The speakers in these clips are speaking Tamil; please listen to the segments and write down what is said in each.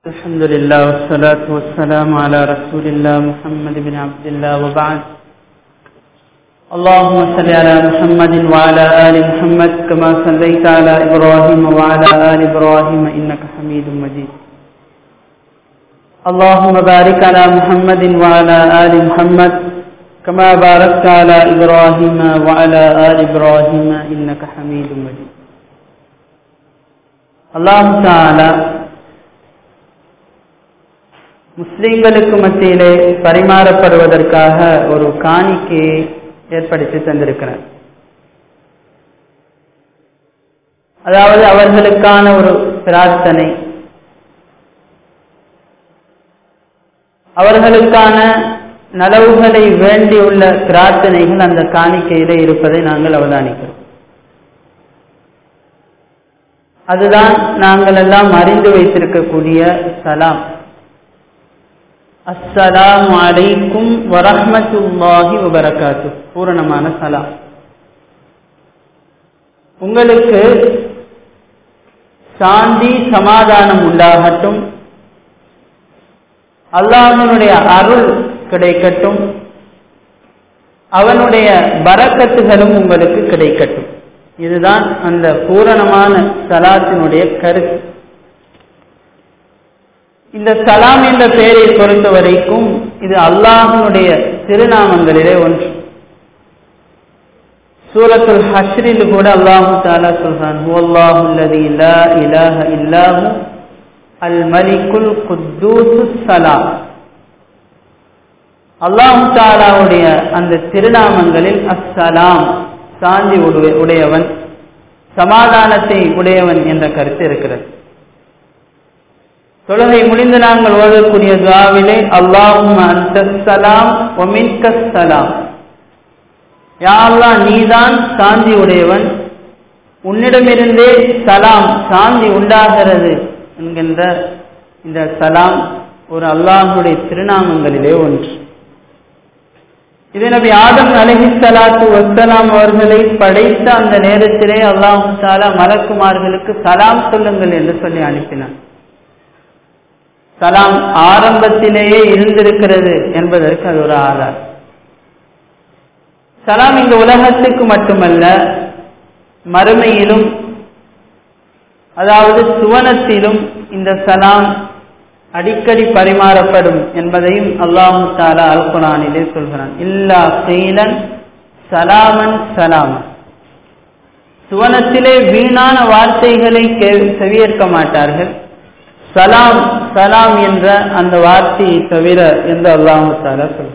الحمد لله والصلاة والسلام على رسول الله محمد بن عبد الله وبعد اللهم صل على محمد وعلى آل محمد كما صليت على إبراهيم وعلى آل إبراهيم إنك حميد مجيد اللهم بارك على محمد وعلى آل محمد كما باركت على إبراهيم وعلى آل إبراهيم إنك حميد مجيد الله تعالى முஸ்லிம்களுக்கு மத்தியிலே பரிமாறப்படுவதற்காக ஒரு காணிக்கையை ஏற்படுத்தி தந்திருக்கிறார் அதாவது அவர்களுக்கான ஒரு பிரார்த்தனை அவர்களுக்கான நலவுகளை வேண்டியுள்ள பிரார்த்தனைகள் அந்த காணிக்கையிலே இருப்பதை நாங்கள் அவதானிக்கிறோம் அதுதான் நாங்கள் எல்லாம் அறிந்து வைத்திருக்கக்கூடிய சலாம் அஸ்ஸலாமு அலைக்கும் வரஹ்மத்துல்லாஹி வபரகாத்து பூரணமான சலாம் உங்களுக்கு சாந்தி சமாதானம் உண்டாகட்டும் அல்லாஹனுடைய அருள் கிடைக்கட்டும் அவனுடைய பரக்கத்துகளும் உங்களுக்கு கிடைக்கட்டும் இதுதான் அந்த பூரணமான சலாத்தினுடைய கருத்து இந்த சலாம் என்ற பெயரை பொறுத்த வரைக்கும் இது அல்லாஹனுடைய திருநாமங்களிலே ஒன்று சூரத்துல் ஹஷ்ரில் கூட அல்லாஹு தாலா சொல்றான் ஹுவல்லாஹுல்லதி லா இலாஹ இல்லாஹு அல் மலிகுல் குத்தூசு சலாம் அல்லாஹு தாலாவுடைய அந்த திருநாமங்களில் அஸ்ஸலாம் சாந்தி உடையவன் சமாதானத்தை உடையவன் என்ற கருத்து இருக்கிறது தொழுகை முடிந்து நாங்கள் ஓதக்கூடிய துவாவிலே அல்லாஹும் அந்தலாம் ஒமின்கலாம் யாழ்லா நீதான் சாந்தி உடையவன் உன்னிடமிருந்தே சலாம் சாந்தி உண்டாகிறது என்கின்ற இந்த சலாம் ஒரு அல்லாஹுடைய திருநாமங்களிலே ஒன்று இது நபி ஆதம் அலஹி சலாத்து வசலாம் அவர்களை படைத்த அந்த நேரத்திலே அல்லாஹு தாலா மலக்குமார்களுக்கு சலாம் சொல்லுங்கள் என்று சொல்லி அனுப்பினான் சலாம் ஆரம்பத்திலேயே இருந்திருக்கிறது என்பதற்கு அது ஒரு ஆதார் சலாம் இந்த உலகத்துக்கு மட்டுமல்ல மறுமையிலும் அதாவது சுவனத்திலும் இந்த சலாம் அடிக்கடி பரிமாறப்படும் என்பதையும் அல்லாஹு தாலா அல் குரானிலே சொல்கிறான் இல்லா சீலன் சலாமன் சலாமன் சுவனத்திலே வீணான வார்த்தைகளை செவியேற்க மாட்டார்கள் சலாம் சலாம் என்ற அந்த வார்த்தையை தவிர என்று அல்லாஹு தாலா சொல்ல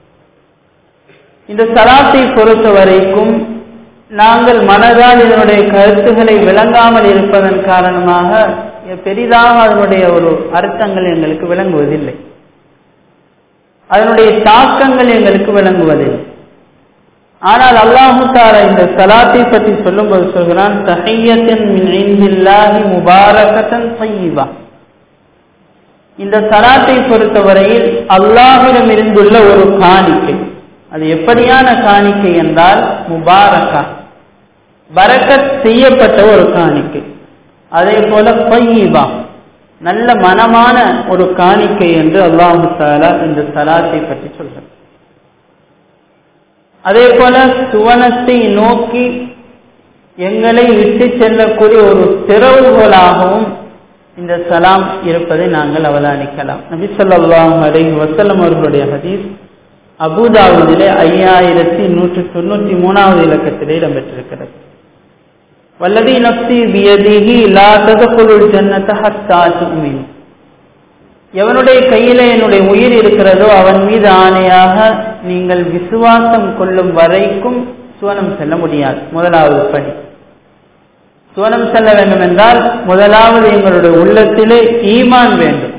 இந்த சலாத்தை பொறுத்த வரைக்கும் நாங்கள் மனதால் இதனுடைய கருத்துக்களை விளங்காமல் இருப்பதன் காரணமாக பெரிதாக அதனுடைய ஒரு அர்த்தங்கள் எங்களுக்கு விளங்குவதில்லை அதனுடைய தாக்கங்கள் எங்களுக்கு விளங்குவதில்லை ஆனால் அல்லாஹு தாலா இந்த சலாத்தை பற்றி சொல்லும்போது சொல்கிறான் தஹையத்தின் முபாரகத்தன் சையீபா இந்த சலாத்தை பொறுத்தவரையில் அல்லாஹிடம் இருந்துள்ள ஒரு காணிக்கை அது எப்படியான காணிக்கை என்றால் முபாரகா பரக்கத் செய்யப்பட்ட ஒரு காணிக்கை அதே போல பையீபா நல்ல மனமான ஒரு காணிக்கை என்று அல்லாஹு தாலா இந்த சலாத்தை பற்றி சொல்றார் அதே போல சுவனத்தை நோக்கி எங்களை விட்டு செல்லக்கூடிய ஒரு திறவுகோலாகவும் இந்த சலாம் இருப்பதை நாங்கள் அவதானிக்கலாம் நபி சொல்லாம் அலை வசல்லம் அவர்களுடைய ஹதீஸ் அபுதாவுதிலே ஐயாயிரத்தி நூற்றி தொண்ணூற்றி மூணாவது இலக்கத்திலே இடம்பெற்றிருக்கிறது வல்லதி நப்சி பியதிஹி லா ததகுலுல் ஜன்னத ஹத்தா துமின் எவனுடைய கையிலே என்னுடைய உயிர் இருக்கிறதோ அவன் மீது ஆணையாக நீங்கள் விசுவாசம் கொள்ளும் வரைக்கும் சுவனம் செல்ல முடியாது முதலாவது படி சுவனம் செல்ல வேண்டும் என்றால் முதலாவது எங்களுடைய உள்ளத்திலே ஈமான் வேண்டும்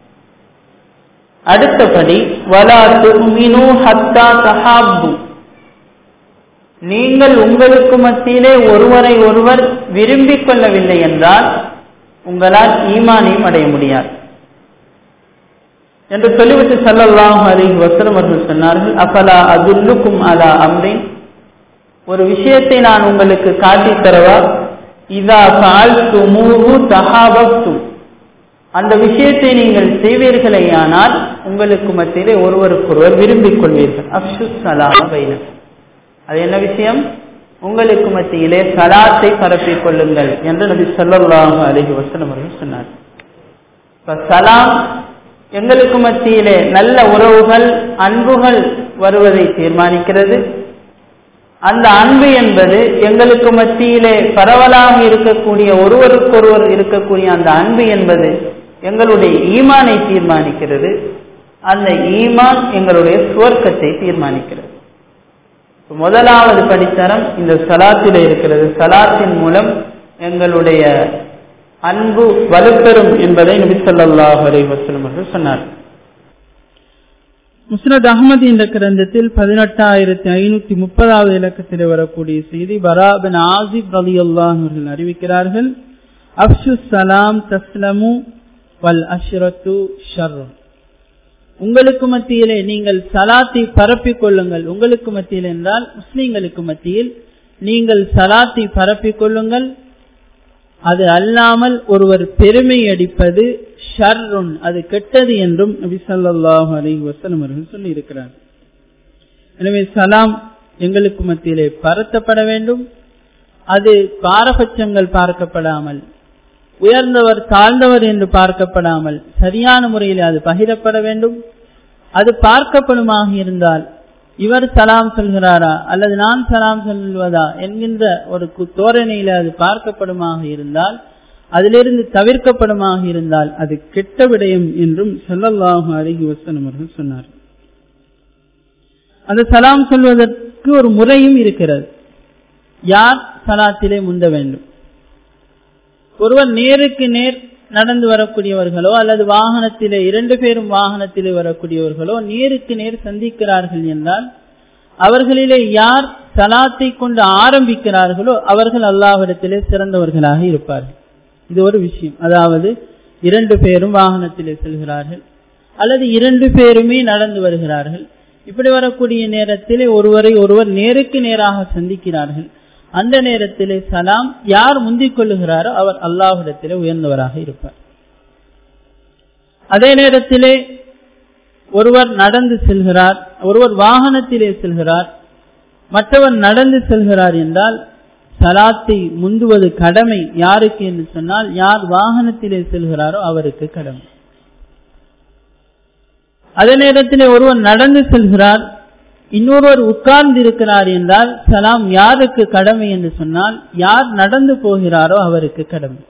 அடுத்தபடி வலா துமினு ஹத்தா தஹாப்பு நீங்கள் உங்களுக்கு மத்தியிலே ஒருவரை ஒருவர் விரும்பிக் கொள்ளவில்லை என்றால் உங்களால் ஈமானையும் அடைய முடியாது என்று சொல்லிவிட்டு சல்லல்லாஹு அலிஹி வசலம் அவர்கள் சொன்னார்கள் அஃபலா அதுல்லுக்கும் அலா அம்ரின் ஒரு விஷயத்தை நான் உங்களுக்கு காட்டித் தரவா இதா பால் துமுகு தஹாபத்தும் அந்த விஷயத்தை நீங்கள் செய்வீர்களேயானால் உங்களுக்கு மத்தியிலே ஒருவருக்கொருவர் விரும்பிக் கொள்வீர்கள் அப்சு சலாம பைனம் அது என்ன விஷயம் உங்களுக்கு மத்தியிலே சலாத்தை பரப்பிக் கொள்ளுங்கள் என்று நபி சொல்லல்லாஹு அலஹி வசலம் அவர்கள் சொன்னார் இப்ப சலாம் எங்களுக்கு மத்தியிலே நல்ல உறவுகள் அன்புகள் வருவதை தீர்மானிக்கிறது அந்த அன்பு என்பது எங்களுக்கு மத்தியிலே பரவலாக இருக்கக்கூடிய ஒருவருக்கொருவர் இருக்கக்கூடிய அந்த அன்பு என்பது எங்களுடைய ஈமானை தீர்மானிக்கிறது அந்த ஈமான் எங்களுடைய சுவர்க்கத்தை தீர்மானிக்கிறது முதலாவது படித்தரம் இந்த சலாத்தில் இருக்கிறது சலாத்தின் மூலம் எங்களுடைய அன்பு வலுப்பெறும் என்பதை நபிசல்லாஹ் அலி வசலம் அவர்கள் சொன்னார் முஸ்னத் அகமது என்ற கிரந்தத்தில் பதினெட்டாயிரத்தி ஐநூத்தி முப்பதாவது இலக்கத்தில் வரக்கூடிய செய்தி பராபின் ஆசிப் ரலி அவர்கள் அறிவிக்கிறார்கள் அப்சு சலாம் தஸ்லமு வல் அஷ்ரத்து ஷர்ரு உங்களுக்கு மத்தியிலே நீங்கள் சலாத்தை பரப்பிக் கொள்ளுங்கள் உங்களுக்கு மத்தியில் என்றால் முஸ்லிம்களுக்கு மத்தியில் நீங்கள் சலாத்தை பரப்பிக் கொள்ளுங்கள் அது அல்லாமல் ஒருவர் பெருமை அடிப்பது ஷர்ருன் அது கெட்டது என்றும் நபி சொல்லாஹு அலி வசலம் அவர்கள் சொல்லி இருக்கிறார் எனவே சலாம் எங்களுக்கு மத்தியிலே பரத்தப்பட வேண்டும் அது பாரபட்சங்கள் பார்க்கப்படாமல் உயர்ந்தவர் தாழ்ந்தவர் என்று பார்க்கப்படாமல் சரியான முறையில் அது பகிரப்பட வேண்டும் அது பார்க்கப்படுமாக இருந்தால் இவர் சலாம் சொல்கிறாரா அல்லது நான் சலாம் சொல்வதா என்கின்ற ஒரு தோரணையில அது பார்க்கப்படுமாக இருந்தால் அதிலிருந்து தவிர்க்கப்படுமாக இருந்தால் அது கெட்ட விடயம் என்றும் சொல்லல்லாஹு அருகி வசனம் அவர்கள் சொன்னார் அந்த சலாம் சொல்வதற்கு ஒரு முறையும் இருக்கிறது யார் சலாத்திலே முந்த வேண்டும் ஒருவர் நேருக்கு நேர் நடந்து வரக்கூடியவர்களோ அல்லது வாகனத்திலே இரண்டு பேரும் வாகனத்திலே வரக்கூடியவர்களோ நேருக்கு நேர் சந்திக்கிறார்கள் என்றால் அவர்களிலே யார் சலாத்தை கொண்டு ஆரம்பிக்கிறார்களோ அவர்கள் அல்லாவிடத்திலே சிறந்தவர்களாக இருப்பார்கள் இது ஒரு விஷயம் அதாவது இரண்டு பேரும் வாகனத்திலே செல்கிறார்கள் அல்லது இரண்டு பேருமே நடந்து வருகிறார்கள் இப்படி வரக்கூடிய நேரத்திலே ஒருவரை ஒருவர் நேருக்கு நேராக சந்திக்கிறார்கள் அந்த நேரத்திலே சலாம் யார் முந்திக் கொள்ளுகிறாரோ அவர் அல்லாஹிடத்திலே உயர்ந்தவராக இருப்பார் அதே நேரத்திலே ஒருவர் நடந்து செல்கிறார் ஒருவர் வாகனத்திலே செல்கிறார் மற்றவர் நடந்து செல்கிறார் என்றால் சலாத்தை முந்துவது கடமை யாருக்கு என்று சொன்னால் யார் வாகனத்திலே செல்கிறாரோ அவருக்கு கடமை அதே நேரத்திலே ஒருவர் நடந்து செல்கிறார் இன்னொருவர் உட்கார்ந்து இருக்கிறார் என்றால் சலாம் யாருக்கு கடமை என்று சொன்னால் யார் நடந்து போகிறாரோ அவருக்கு கடமை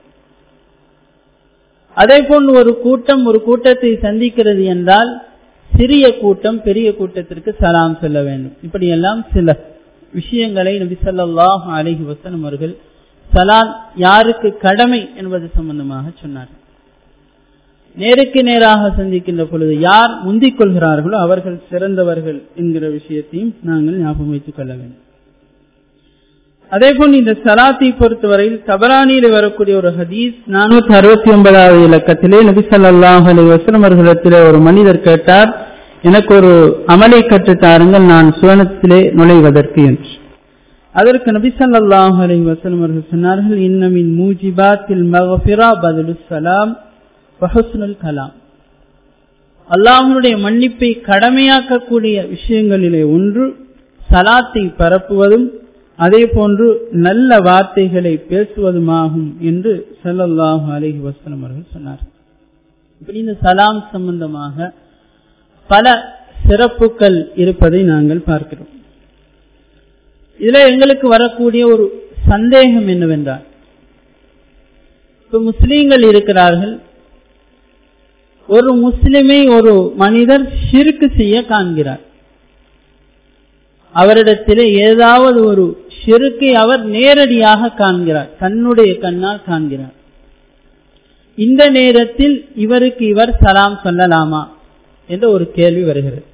அதே போன்று ஒரு கூட்டம் ஒரு கூட்டத்தை சந்திக்கிறது என்றால் சிறிய கூட்டம் பெரிய கூட்டத்திற்கு சலாம் சொல்ல வேண்டும் இப்படியெல்லாம் சில விஷயங்களை நபி சொல்லாஹ் அலஹி வசனம் அவர்கள் சலாம் யாருக்கு கடமை என்பது சம்பந்தமாக சொன்னார்கள் நேருக்கு நேராக சந்திக்கின்ற பொழுது யார் முந்திக் கொள்கிறார்களோ அவர்கள் சிறந்தவர்கள் என்கிற விஷயத்தையும் நாங்கள் ஞாபகம் வைத்துக் கொள்ள வேண்டும் அதே போல் இந்த சலாத்தை பொறுத்தவரையில் தபரானியில் வரக்கூடிய ஒரு ஹதீஸ் நானூத்தி அறுபத்தி ஒன்பதாவது இலக்கத்திலே நபி சொல்லாஹ் அலி வசலம் அவர்களிடத்திலே ஒரு மனிதர் கேட்டார் எனக்கு ஒரு அமலை கற்றுத்தாருங்கள் நான் சுவனத்திலே நுழைவதற்கு என்று அதற்கு நபி சொல்லாஹ் அலி வசலம் அவர்கள் சொன்னார்கள் இன்னமின் மூஜிபாத்தில் மகபிரா பதிலு சலாம் வஹசுனுல் கலாம் அல்லாஹனுடைய மன்னிப்பை கடமையாக்கக்கூடிய விஷயங்களிலே ஒன்று சலாத்தை பரப்புவதும் அதே போன்று நல்ல வார்த்தைகளை பேசுவதுமாகும் என்று சல்லல்லாஹு அலஹி வசலம் அவர்கள் சொன்னார் இப்படி இந்த சலாம் சம்பந்தமாக பல சிறப்புகள் இருப்பதை நாங்கள் பார்க்கிறோம் இதுல எங்களுக்கு வரக்கூடிய ஒரு சந்தேகம் என்னவென்றால் இப்ப முஸ்லீம்கள் இருக்கிறார்கள் ஒரு முஸ்லிமை ஒரு மனிதர் ஷிருக்கு செய்ய காண்கிறார் அவரிடத்திலே ஏதாவது ஒரு ஷிருக்கை அவர் நேரடியாக காண்கிறார் தன்னுடைய கண்ணால் காண்கிறார் இந்த நேரத்தில் இவருக்கு இவர் சலாம் சொல்லலாமா என்ற ஒரு கேள்வி வருகிறது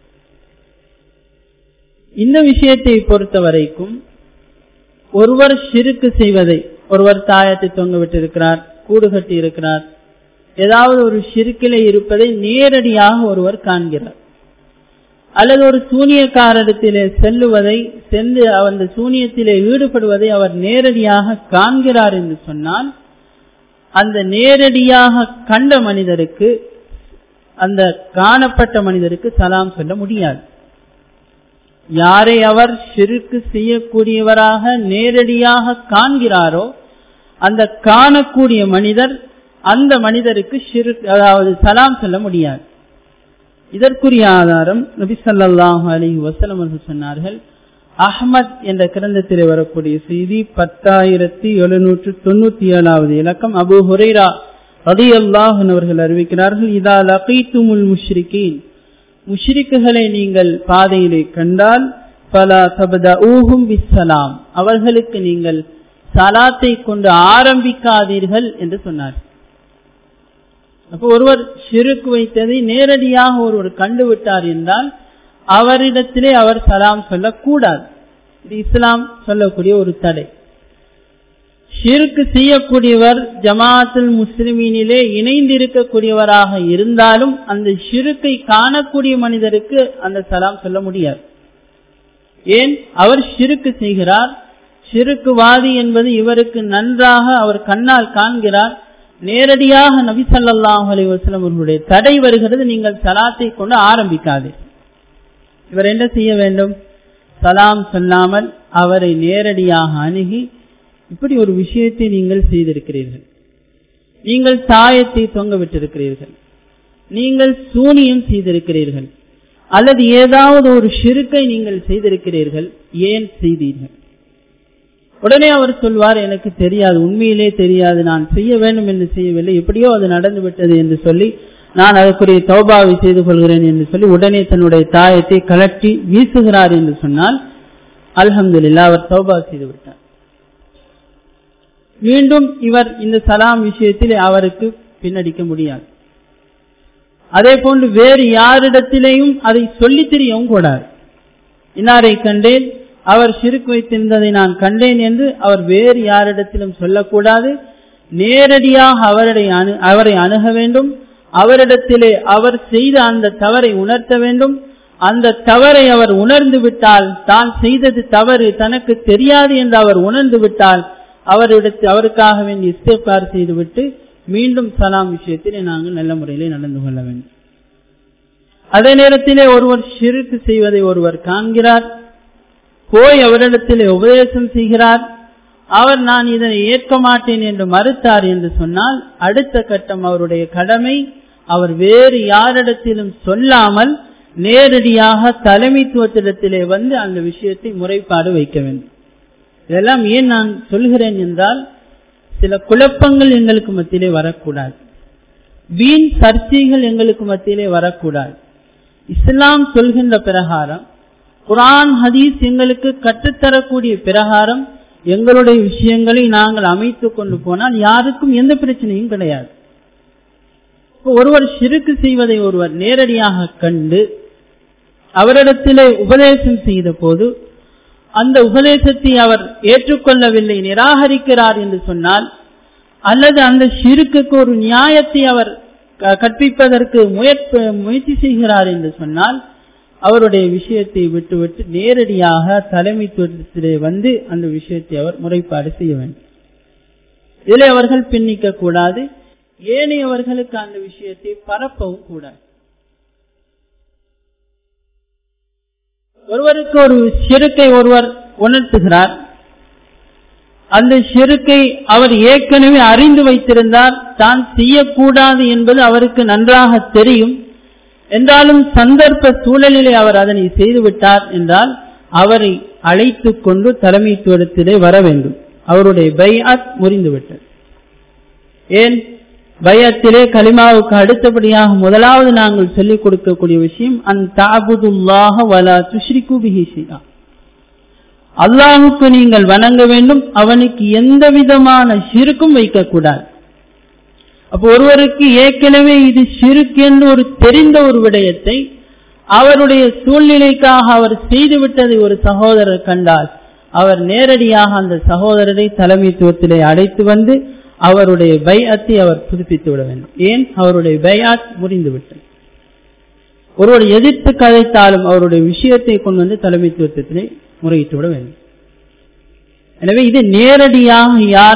இந்த விஷயத்தை பொறுத்த வரைக்கும் ஒருவர் ஷிருக்கு செய்வதை ஒருவர் தாயத்தை தொங்க விட்டிருக்கிறார் கூடு கட்டி இருக்கிறார் ஏதாவது ஒரு ஷிருக்கிலே இருப்பதை நேரடியாக ஒருவர் காண்கிறார் அல்லது ஒரு சூனியக்காரரிடத்திலே செல்லுவதை சென்று அந்த சூனியத்திலே ஈடுபடுவதை அவர் நேரடியாக காண்கிறார் என்று சொன்னால் அந்த நேரடியாக கண்ட மனிதருக்கு அந்த காணப்பட்ட மனிதருக்கு சலாம் சொல்ல முடியாது யாரை அவர் சிறுக்கு செய்யக்கூடியவராக நேரடியாக காண்கிறாரோ அந்த காணக்கூடிய மனிதர் அந்த மனிதருக்கு சிறு அதாவது சலாம் சொல்ல முடியாது இதற்குரிய ஆதாரம் நபி ஸல்லல்லாஹு அலைஹி வஸல்லம் அவர்கள் சொன்னார்கள் அஹ்மத் என்ற கிரந்தத்திலே வரக்கூடிய செய்தி பத்தாயிரத்தி எழுநூற்று தொண்ணூத்தி ஏழாவது இலக்கம் அபு ஹுரைரா ரலியல்லாஹு அவர்கள் அறிவிக்கிறார்கள் இதா லகீத்துமுல் முஷ்ரிகீன் முஷ்ரிக்குகளை நீங்கள் பாதையிலே கண்டால் பலா தபத ஊகும் பிஸ்ஸலாம் அவர்களுக்கு நீங்கள் சலாத்தை கொண்டு ஆரம்பிக்காதீர்கள் என்று சொன்னார் அப்போ ஒருவர் சிறுக்கு வைத்ததை நேரடியாக ஒருவர் கண்டுவிட்டார் என்றால் அவரிடத்திலே அவர் சலாம் சொல்லக்கூடாது இது இஸ்லாம் சொல்லக்கூடிய ஒரு தடை ஷிருக்கு செய்யக்கூடியவர் ஜமாத்துல் முஸ்லிமீனிலே இணைந்திருக்கக்கூடியவராக இருந்தாலும் அந்த ஷிருக்கை காணக்கூடிய மனிதருக்கு அந்த சலாம் சொல்ல முடியாது ஏன் அவர் ஷிருக்கு செய்கிறார் ஷிருக்குவாதி என்பது இவருக்கு நன்றாக அவர் கண்ணால் காண்கிறார் நேரடியாக நபி சல்லாஹ் அலி வஸ்லம் அவர்களுடைய தடை வருகிறது நீங்கள் சலாத்தை கொண்டு ஆரம்பிக்காதே இவர் என்ன செய்ய வேண்டும் சலாம் சொல்லாமல் அவரை நேரடியாக அணுகி இப்படி ஒரு விஷயத்தை நீங்கள் செய்திருக்கிறீர்கள் நீங்கள் தாயத்தை தொங்க விட்டிருக்கிறீர்கள் நீங்கள் சூனியம் செய்திருக்கிறீர்கள் அல்லது ஏதாவது ஒரு ஷிருக்கை நீங்கள் செய்திருக்கிறீர்கள் ஏன் செய்தீர்கள் உடனே அவர் சொல்வார் எனக்கு தெரியாது உண்மையிலே தெரியாது நான் செய்ய வேண்டும் என்று செய்யவில்லை எப்படியோ அது நடந்து விட்டது என்று சொல்லி நான் அதற்குரிய தௌபாவை செய்து கொள்கிறேன் என்று சொல்லி உடனே தன்னுடைய தாயத்தை கலட்டி வீசுகிறார் என்று சொன்னால் அல்ஹம்துல்லா அவர் தௌபா செய்து விட்டார் மீண்டும் இவர் இந்த சலாம் விஷயத்தில் அவருக்கு பின்னடிக்க முடியாது அதே போன்று வேறு யாரிடத்திலேயும் அதை சொல்லி தெரியவும் கூடாது இன்னாரை கண்டேன் அவர் சிறுக்கு வைத்திருந்ததை நான் கண்டேன் என்று அவர் வேறு யாரிடத்திலும் சொல்லக்கூடாது நேரடியாக அவரை அணு அவரை அணுக வேண்டும் அவரிடத்திலே அவர் செய்த அந்த தவறை உணர்த்த வேண்டும் அந்த தவறை அவர் உணர்ந்து விட்டால் தான் செய்தது தவறு தனக்கு தெரியாது என்று அவர் உணர்ந்து விட்டால் அவரிடத்து அவருக்காக வேண்டி இஸ்தேபார் செய்துவிட்டு மீண்டும் சலாம் விஷயத்திலே நாங்கள் நல்ல முறையிலே நடந்து கொள்ள வேண்டும் அதே நேரத்திலே ஒருவர் சிறுக்கு செய்வதை ஒருவர் காண்கிறார் போய் அவரிடத்திலே உபதேசம் செய்கிறார் அவர் நான் இதனை ஏற்க மாட்டேன் என்று மறுத்தார் என்று சொன்னால் அடுத்த கட்டம் அவருடைய கடமை அவர் வேறு யாரிடத்திலும் சொல்லாமல் நேரடியாக தலைமைத்துவத்திடத்திலே வந்து அந்த விஷயத்தை முறைப்பாடு வைக்க வேண்டும் இதெல்லாம் ஏன் நான் சொல்கிறேன் என்றால் சில குழப்பங்கள் எங்களுக்கு மத்தியிலே வரக்கூடாது வீண் சர்ச்சைகள் எங்களுக்கு மத்தியிலே வரக்கூடாது இஸ்லாம் சொல்கின்ற பிரகாரம் குரான் ஹதீஸ் எங்களுக்கு கற்றுத்தரக்கூடிய பிரகாரம் எங்களுடைய விஷயங்களை நாங்கள் அமைத்துக் கொண்டு போனால் யாருக்கும் எந்த பிரச்சனையும் கிடையாது ஒருவர் சிறுக்கு செய்வதை ஒருவர் நேரடியாக கண்டு அவரிடத்திலே உபதேசம் செய்த போது அந்த உபதேசத்தை அவர் ஏற்றுக்கொள்ளவில்லை நிராகரிக்கிறார் என்று சொன்னால் அல்லது அந்த சிறுக்குக்கு ஒரு நியாயத்தை அவர் கற்பிப்பதற்கு முயற்சி செய்கிறார் என்று சொன்னால் அவருடைய விஷயத்தை விட்டுவிட்டு நேரடியாக தலைமைத்துவத்திலே வந்து அந்த விஷயத்தை அவர் முறைப்பாடு செய்ய வேண்டும் இதில் அவர்கள் பின்னிக்க கூடாது ஏனையவர்களுக்கு அந்த விஷயத்தை பரப்பவும் கூடாது ஒருவருக்கு ஒரு சிறுக்கை ஒருவர் உணர்த்துகிறார் அந்த சிறுக்கை அவர் ஏற்கனவே அறிந்து வைத்திருந்தார் தான் செய்யக்கூடாது என்பது அவருக்கு நன்றாக தெரியும் என்றாலும் சந்தர்ப்ப சூழலிலே அவர் அதனை செய்துவிட்டார் என்றால் அவரை அழைத்து கொண்டு தலைமைத்துவத்திலே வர வேண்டும் அவருடைய பையாத் முறிந்துவிட்டது ஏன் பயத்திலே கலிமாவுக்கு அடுத்தபடியாக முதலாவது நாங்கள் சொல்லிக் கொடுக்கக்கூடிய விஷயம் அந் தாபுதுல்லாக வலா துஷ்ரிக்கு பிஹிசியா அல்லாஹுக்கு நீங்கள் வணங்க வேண்டும் அவனுக்கு எந்த விதமான சிறுக்கும் வைக்கக்கூடாது அப்போ ஒருவருக்கு ஏற்கனவே இது சிறுக்கு என்று ஒரு தெரிந்த ஒரு விடயத்தை அவருடைய சூழ்நிலைக்காக அவர் செய்துவிட்டதை ஒரு சகோதரர் கண்டால் அவர் நேரடியாக அந்த சகோதரரை தலைமைத்துவத்திலே அழைத்து வந்து அவருடைய பைஅத்தை அவர் புதுப்பித்து விட வேண்டும் ஏன் அவருடைய பையாத் முடிந்துவிட்டது ஒருவர் எதிர்த்து கதைத்தாலும் அவருடைய விஷயத்தை கொண்டு வந்து தலைமைத்துவத்திலே முறையிட்டு விட வேண்டும் எனவே இது நேரடியாக யார்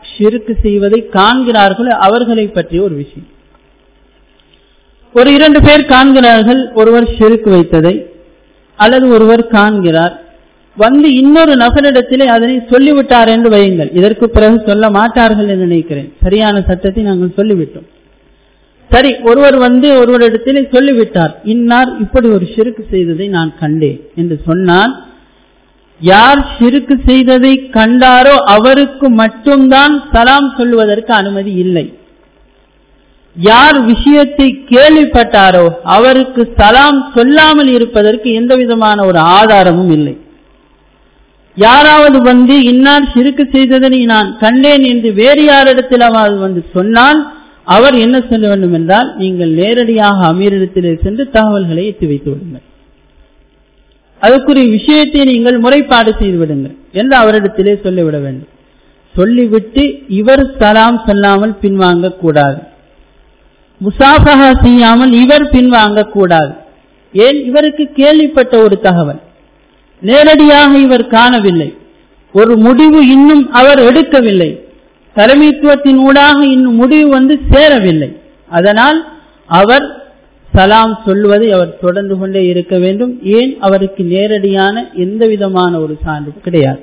ஷிருக்கு செய்வதை காண்கிறார்களோ அவர்களை பற்றிய ஒரு விஷயம் ஒரு இரண்டு பேர் காண்கிறார்கள் ஒருவர் ஷிருக்கு வைத்ததை அல்லது ஒருவர் காண்கிறார் வந்து இன்னொரு நபரிடத்திலே அதனை சொல்லிவிட்டார் என்று வையுங்கள் இதற்கு பிறகு சொல்ல மாட்டார்கள் என்று நினைக்கிறேன் சரியான சட்டத்தை நாங்கள் சொல்லிவிட்டோம் சரி ஒருவர் வந்து ஒருவரிடத்திலே சொல்லிவிட்டார் இன்னார் இப்படி ஒரு சிறுக்கு செய்ததை நான் கண்டேன் என்று சொன்னால் யார் சிறுக்கு செய்ததை கண்டாரோ அவருக்கு மட்டும்தான் சலாம் சொல்லுவதற்கு அனுமதி இல்லை யார் விஷயத்தை கேள்விப்பட்டாரோ அவருக்கு சலாம் சொல்லாமல் இருப்பதற்கு எந்த விதமான ஒரு ஆதாரமும் இல்லை யாராவது வந்து இன்னார் சிறுக்கு செய்ததனை நான் கண்டேன் என்று வேறு யாரிடத்திலாவது வந்து சொன்னால் அவர் என்ன சொல்ல வேண்டும் என்றால் நீங்கள் நேரடியாக அமீரிடத்திலே சென்று தகவல்களை எத்தி வைத்து விடுங்கள் அதுக்குரிய விஷயத்தை நீங்கள் முறைப்பாடு செய்து விடுங்கள் என்று அவரிடத்திலே சொல்லிவிட வேண்டும் சொல்லிவிட்டு இவர் சலாம் சொல்லாமல் பின்வாங்க கூடாது முசாஃபகா செய்யாமல் இவர் பின்வாங்க கூடாது ஏன் இவருக்கு கேள்விப்பட்ட ஒரு தகவல் நேரடியாக இவர் காணவில்லை ஒரு முடிவு இன்னும் அவர் எடுக்கவில்லை தலைமைத்துவத்தின் ஊடாக இன்னும் முடிவு வந்து சேரவில்லை அதனால் அவர் சலாம் சொல்லுவதை அவர் தொடர்ந்து கொண்டே இருக்க வேண்டும் ஏன் அவருக்கு நேரடியான எந்த விதமான ஒரு சான்று கிடையாது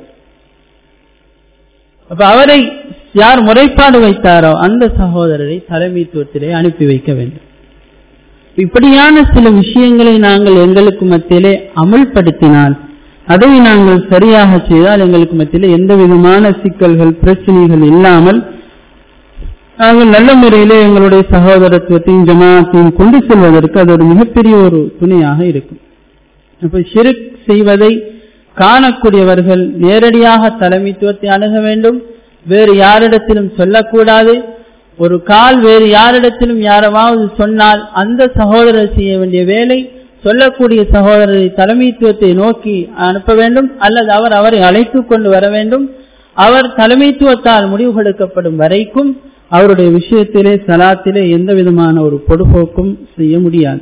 அப்ப அவரை யார் முறைப்பாடு வைத்தாரோ அந்த சகோதரரை தலைமைத்துவத்திலே அனுப்பி வைக்க வேண்டும் இப்படியான சில விஷயங்களை நாங்கள் எங்களுக்கு மத்தியிலே அமுல்படுத்தினால் அதை நாங்கள் சரியாக செய்தால் எங்களுக்கு மத்தியிலே எந்த விதமான சிக்கல்கள் பிரச்சனைகள் இல்லாமல் நாங்கள் நல்ல முறையிலே எங்களுடைய சகோதரத்துவத்தையும் ஜமாத்தையும் கொண்டு செல்வதற்கு அது ஒரு மிகப்பெரிய ஒரு துணையாக இருக்கும் இப்ப ஷிருக் செய்வதை காணக்கூடியவர்கள் நேரடியாக தலைமைத்துவத்தை அணுக வேண்டும் வேறு யாரிடத்திலும் சொல்லக்கூடாது ஒரு கால் வேறு யாரிடத்திலும் யாராவது சொன்னால் அந்த சகோதரர் செய்ய வேண்டிய வேலை சொல்லக்கூடிய சகோதரரை தலைமைத்துவத்தை நோக்கி அனுப்ப வேண்டும் அல்லது அவர் அவரை அழைத்து கொண்டு வர வேண்டும் அவர் தலைமைத்துவத்தால் முடிவுகெடுக்கப்படும் வரைக்கும் அவருடைய விஷயத்திலே சலாத்திலே எந்த விதமான ஒரு பொடுபோக்கும் செய்ய முடியாது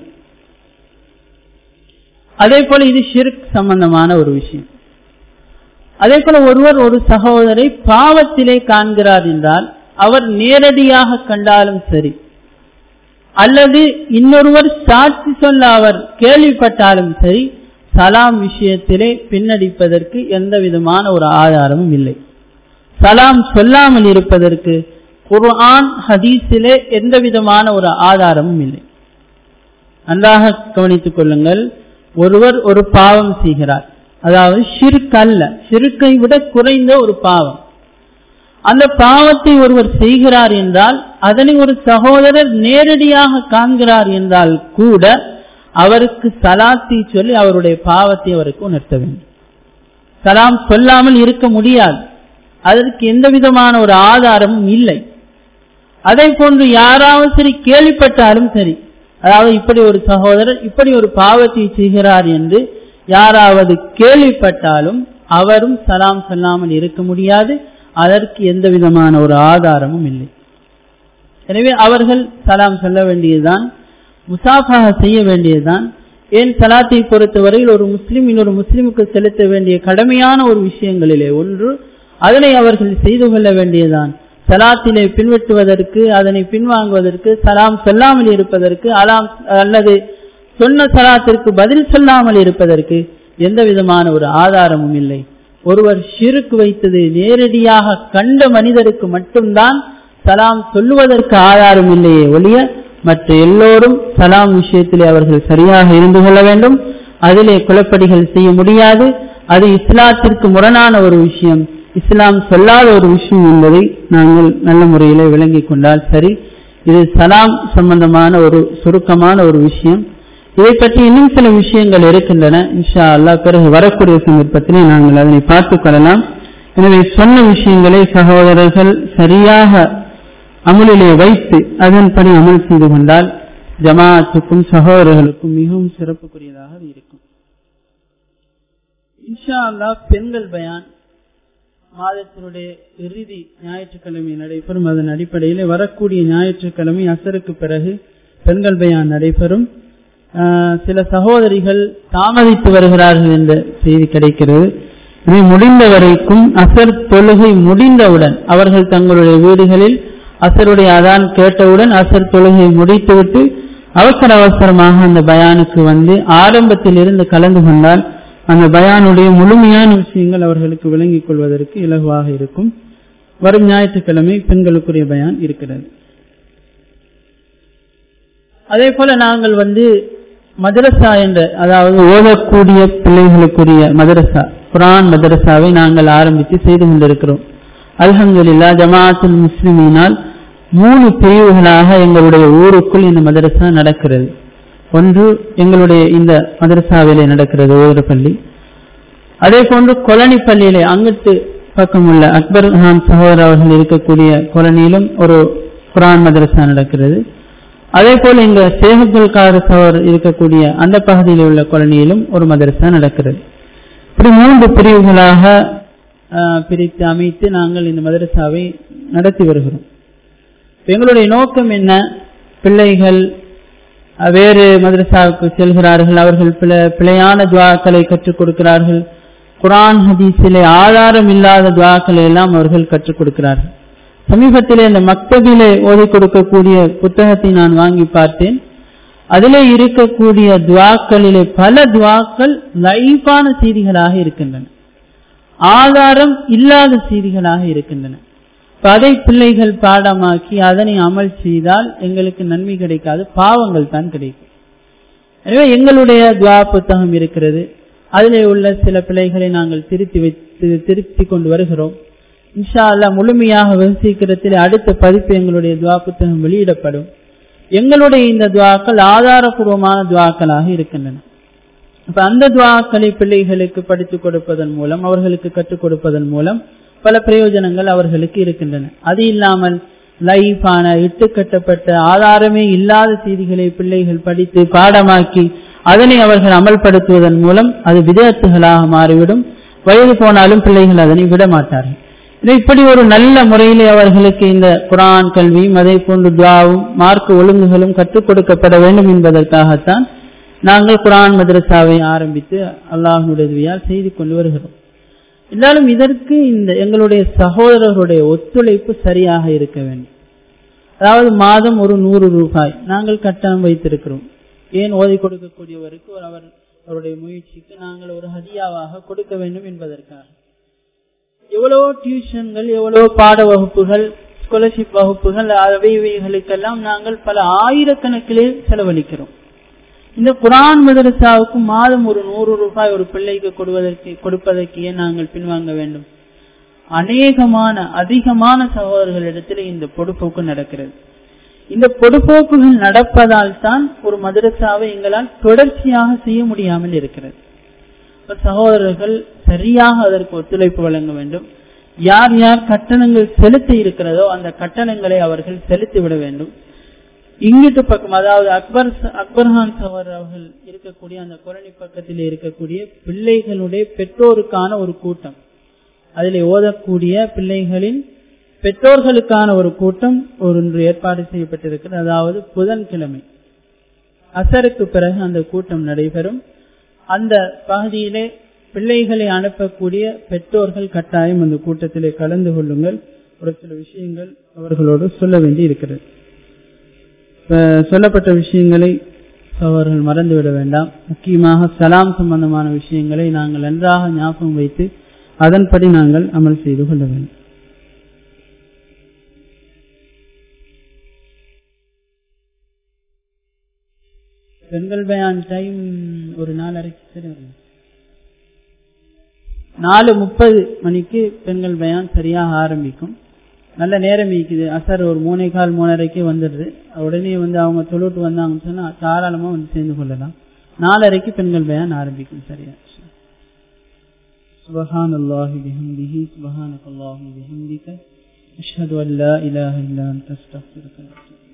அதே போல இது ஷிர்க் சம்பந்தமான ஒரு விஷயம் அதே போல ஒருவர் ஒரு சகோதரை பாவத்திலே காண்கிறார் என்றால் அவர் நேரடியாக கண்டாலும் சரி அல்லது இன்னொருவர் சாட்சி சொல்ல அவர் கேள்விப்பட்டாலும் சரி சலாம் விஷயத்திலே பின்னடிப்பதற்கு எந்த விதமான ஒரு ஆதாரமும் இல்லை சலாம் சொல்லாமல் இருப்பதற்கு குர்ஆன் ஹதீஸிலே எந்த விதமான ஒரு ஆதாரமும் இல்லை நன்றாக கவனித்துக் கொள்ளுங்கள் ஒருவர் ஒரு பாவம் செய்கிறார் அதாவது ஷிர்க் அல்ல ஷிருக்கை விட குறைந்த ஒரு பாவம் அந்த பாவத்தை ஒருவர் செய்கிறார் என்றால் அதனை ஒரு சகோதரர் நேரடியாக காண்கிறார் என்றால் கூட அவருக்கு சலாத்தை சொல்லி அவருடைய பாவத்தை அவருக்கு உணர்த்த வேண்டும் சலாம் சொல்லாமல் இருக்க முடியாது அதற்கு எந்த விதமான ஒரு ஆதாரமும் இல்லை அதை போன்று யாராவது சரி கேள்விப்பட்டாலும் சரி அதாவது இப்படி ஒரு சகோதரர் இப்படி ஒரு பாவத்தை செய்கிறார் என்று யாராவது கேள்விப்பட்டாலும் அவரும் சலாம் சொல்லாமல் இருக்க முடியாது அதற்கு எந்த விதமான ஒரு ஆதாரமும் இல்லை எனவே அவர்கள் சலாம் சொல்ல வேண்டியதுதான் முசாஃபாக செய்ய வேண்டியதுதான் ஏன் சலாத்தை பொறுத்தவரையில் ஒரு முஸ்லிம் இன்னொரு முஸ்லிமுக்கு செலுத்த வேண்டிய கடமையான ஒரு விஷயங்களிலே ஒன்று அதனை அவர்கள் செய்து கொள்ள வேண்டியதுதான் சலாத்தினை பின்வெட்டுவதற்கு அதனை பின்வாங்குவதற்கு சலாம் சொல்லாமல் இருப்பதற்கு அலாம் அல்லது சொன்ன சலாத்திற்கு பதில் சொல்லாமல் இருப்பதற்கு எந்த விதமான ஒரு ஆதாரமும் இல்லை ஒருவர் ஷிருக்கு வைத்தது நேரடியாக கண்ட மனிதருக்கு மட்டும்தான் சலாம் சொல்லுவதற்கு ஆதாரம் இல்லையே ஒழிய மற்ற எல்லோரும் சலாம் விஷயத்திலே அவர்கள் சரியாக இருந்து கொள்ள வேண்டும் அதிலே குழப்படிகள் செய்ய முடியாது அது இஸ்லாத்திற்கு முரணான ஒரு விஷயம் இஸ்லாம் சொல்லாத ஒரு விஷயம் என்பதை நாங்கள் நல்ல முறையிலே விளங்கிக் கொண்டால் சரி இது சலாம் சம்பந்தமான ஒரு சுருக்கமான ஒரு விஷயம் இதை பற்றி இன்னும் சில விஷயங்கள் இருக்கின்றன இன்ஷா அல்லா பிறகு வரக்கூடிய சந்தர்ப்பத்திலே நாங்கள் அதனை பார்த்துக் கொள்ளலாம் எனவே சொன்ன விஷயங்களை சகோதரர்கள் சரியாக அமலிலே வைத்து அதன்படி அமல் செய்து கொண்டால் ஜமாத்துக்கும் சகோதரர்களுக்கும் மிகவும் சிறப்புக்குரியதாக இருக்கும் இன்ஷா அல்லா பெண்கள் பயான் மாதத்தினுடைய இறுதி ஞாயிற்றுக்கிழமை நடைபெறும் அதன் அடிப்படையில் வரக்கூடிய ஞாயிற்றுக்கிழமை அசருக்கு பிறகு பெண்கள் பயான் நடைபெறும் சில சகோதரிகள் தாமதித்து வருகிறார்கள் என்ற செய்தி கிடைக்கிறது இது முடிந்த வரைக்கும் அசர் தொழுகை முடிந்தவுடன் அவர்கள் தங்களுடைய வீடுகளில் அசருடைய அதான் கேட்டவுடன் அசர் தொழுகை முடித்துவிட்டு அவசர அவசரமாக அந்த பயானுக்கு வந்து ஆரம்பத்தில் இருந்து கலந்து கொண்டால் அந்த பயானுடைய முழுமையான விஷயங்கள் அவர்களுக்கு விளங்கிக் கொள்வதற்கு இலகுவாக இருக்கும் வரும் ஞாயிற்றுக்கிழமை பெண்களுக்குரிய பயான் இருக்கிறது அதே போல நாங்கள் வந்து மதரசா என்ற அதாவது ஓதக்கூடிய பிள்ளைகளுக்குரிய மதரசா குரான் மதரசாவை நாங்கள் ஆரம்பித்து செய்து கொண்டிருக்கிறோம் அல்ஹம்துலில்லா ஜமாத்துல் முஸ்லிமினால் மூணு பிரிவுகளாக எங்களுடைய ஊருக்குள் இந்த மதரசா நடக்கிறது ஒன்று எங்களுடைய இந்த மதரசாவிலே நடக்கிறது ஓதுற பள்ளி அதே போன்று கொலனி பள்ளியிலே அங்கிட்டு பக்கம் உள்ள அக்பர் கான் சகோதரர் அவர்கள் இருக்கக்கூடிய கொலனியிலும் ஒரு குரான் மதரசா நடக்கிறது அதே போல இங்க சேகத்துல் கார் சவர் இருக்கக்கூடிய அந்த பகுதியில் உள்ள கொலனியிலும் ஒரு மதரசா நடக்கிறது இப்படி மூன்று பிரிவுகளாக பிரித்து அமைத்து நாங்கள் இந்த மதரசாவை நடத்தி வருகிறோம் எங்களுடைய நோக்கம் என்ன பிள்ளைகள் வேறு மதரசாவுக்கு செல்கிறார்கள் அவர்கள் பிழை பிழையான துவாக்களை கற்றுக் கொடுக்கிறார்கள் குரான் ஹதீஸிலே ஆதாரம் இல்லாத துவாக்களை எல்லாம் அவர்கள் கற்றுக் கொடுக்கிறார்கள் சமீபத்திலே இந்த மக்தபிலே ஓதி கொடுக்கக்கூடிய புத்தகத்தை நான் வாங்கி பார்த்தேன் அதிலே இருக்கக்கூடிய துவாக்களிலே பல துவாக்கள் லைஃபான செய்திகளாக இருக்கின்றன ஆதாரம் இல்லாத செய்திகளாக இருக்கின்றன அதை பிள்ளைகள் பாடமாக்கி அதனை அமல் செய்தால் எங்களுக்கு நன்மை கிடைக்காது பாவங்கள் தான் கிடைக்கும் எனவே எங்களுடைய துவா புத்தகம் இருக்கிறது அதிலே உள்ள சில பிள்ளைகளை நாங்கள் திருத்தி வைத்து திருத்தி கொண்டு வருகிறோம் இன்ஷா அல்லா முழுமையாக வெகு சீக்கிரத்தில் அடுத்த பதிப்பு எங்களுடைய துவா புத்தகம் வெளியிடப்படும் எங்களுடைய இந்த துவாக்கள் ஆதாரபூர்வமான துவாக்களாக இருக்கின்றன இப்ப அந்த துவாக்களை பிள்ளைகளுக்கு படித்துக் கொடுப்பதன் மூலம் அவர்களுக்கு கற்றுக் கொடுப்பதன் மூலம் பல பிரயோஜனங்கள் அவர்களுக்கு இருக்கின்றன அது இல்லாமல் லைஃபான இட்டுக்கட்டப்பட்ட ஆதாரமே இல்லாத செய்திகளை பிள்ளைகள் படித்து பாடமாக்கி அதனை அவர்கள் அமல்படுத்துவதன் மூலம் அது விதத்துகளாக மாறிவிடும் வயது போனாலும் பிள்ளைகள் அதனை விட மாட்டார்கள் இப்படி ஒரு நல்ல முறையிலே அவர்களுக்கு இந்த குரான் கல்வியும் அதே போன்று துவாவும் மார்க்க ஒழுங்குகளும் கற்றுக் கொடுக்கப்பட வேண்டும் என்பதற்காகத்தான் நாங்கள் குரான் மதரசாவை ஆரம்பித்து அல்லாஹனுடையவியால் செய்து கொண்டு வருகிறோம் இருந்தாலும் இதற்கு இந்த எங்களுடைய சகோதரர்களுடைய ஒத்துழைப்பு சரியாக இருக்க வேண்டும் அதாவது மாதம் ஒரு நூறு ரூபாய் நாங்கள் கட்டணம் வைத்திருக்கிறோம் ஏன் ஓதி கொடுக்கக்கூடியவருக்கு ஒரு அவர் அவருடைய முயற்சிக்கு நாங்கள் ஒரு ஹதியாவாக கொடுக்க வேண்டும் என்பதற்காக எவ்வளவோ டியூஷன்கள் எவ்வளவோ பாட வகுப்புகள் ஸ்காலர்ஷிப் வகுப்புகள் அவைகளுக்கெல்லாம் நாங்கள் பல ஆயிரக்கணக்கிலே செலவழிக்கிறோம் இந்த குரான் மதரசாவுக்கு மாதம் ஒரு நூறு ரூபாய் ஒரு பிள்ளைக்கு கொடுவதற்கு கொடுப்பதற்கு ஏன் நாங்கள் பின்வாங்க வேண்டும் அநேகமான அதிகமான சகோதரர்களிடத்தில் இந்த பொடுப்போக்கு நடக்கிறது இந்த பொடுப்போக்குகள் நடப்பதால் தான் ஒரு மதரசாவை எங்களால் தொடர்ச்சியாக செய்ய முடியாமல் இருக்கிறது சகோதரர்கள் சரியாக அதற்கு ஒத்துழைப்பு வழங்க வேண்டும் யார் யார் கட்டணங்கள் செலுத்தி இருக்கிறதோ அந்த கட்டணங்களை அவர்கள் செலுத்திவிட வேண்டும் இங்கிட்டு பக்கம் அதாவது அக்பர் அக்பர்ஹான் சவர் அவர்கள் இருக்கக்கூடிய அந்த குரணி பக்கத்தில் இருக்கக்கூடிய பிள்ளைகளுடைய பெற்றோருக்கான ஒரு கூட்டம் அதில் ஓதக்கூடிய பிள்ளைகளின் பெற்றோர்களுக்கான ஒரு கூட்டம் ஒன்று ஏற்பாடு செய்யப்பட்டிருக்கிறது அதாவது புதன்கிழமை அசருக்கு பிறகு அந்த கூட்டம் நடைபெறும் அந்த பகுதியிலே பிள்ளைகளை அனுப்பக்கூடிய பெற்றோர்கள் கட்டாயம் அந்த கூட்டத்திலே கலந்து கொள்ளுங்கள் ஒரு சில விஷயங்கள் அவர்களோடு சொல்ல வேண்டி இருக்கிறது சொல்லப்பட்ட விஷயங்களை அவர்கள் மறந்துவிட வேண்டாம் முக்கியமாக சலாம் சம்பந்தமான விஷயங்களை நாங்கள் நன்றாக ஞாபகம் வைத்து அதன்படி நாங்கள் அமல் செய்து கொள்ள வேண்டும் பெண்கள் பயான் டைம் ஒரு நாலு அரைக்கு சரி வரும் நாலு முப்பது மணிக்கு பெண்கள் பயான் சரியாக ஆரம்பிக்கும் நல்ல நேரம் இருக்குது அசர் ஒரு மூணே கால் மூணரைக்கு வந்துடுது உடனே வந்து அவங்க தொழுட்டு வந்தாங்கன்னு சொன்னா தாராளமா வந்து சேர்ந்து கொள்ளலாம் நாலரைக்கு பெண்கள் பயான் ஆரம்பிக்கும் சரியா سبحان الله بحمده سبحانك اللهم بحمدك أشهد أن لا إله إلا أنت أستغفرك